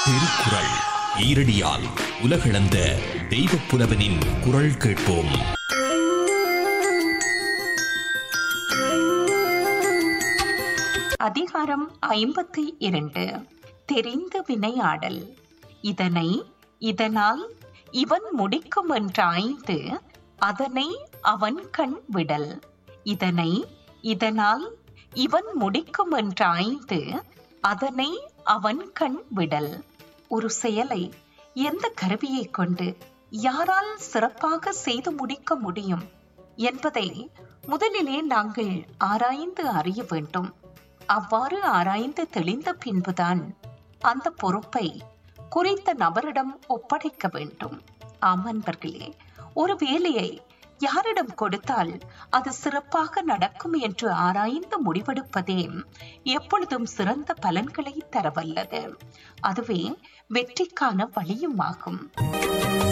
திருக்குறள் ஈரடியால் உலகளந்த தெய்வப் புலவனின் குரல் கேட்போம் அதிகாரம் ஐம்பத்தி இரண்டு தெரிந்து வினையாடல் இதனை இதனால் இவன் முடிக்கும் என்றாய்ந்து அதனை அவன் கண் விடல் இதனை இதனால் இவன் முடிக்கும் என்றாய்ந்து அதனை அவன் கண் விடல் ஒரு செயலை எந்த கருவியை கொண்டு யாரால் சிறப்பாக செய்து முடிக்க முடியும் என்பதை முதலிலே நாங்கள் ஆராய்ந்து அறிய வேண்டும் அவ்வாறு ஆராய்ந்து தெளிந்த பின்புதான் அந்த பொறுப்பை குறித்த நபரிடம் ஒப்படைக்க வேண்டும் ஆம் அன்பர்களே ஒரு வேலையை யாரிடம் கொடுத்தால் அது சிறப்பாக நடக்கும் என்று ஆராய்ந்து முடிவெடுப்பதே எப்பொழுதும் சிறந்த பலன்களை தரவல்லது அதுவே வெற்றிக்கான வழியும் ஆகும்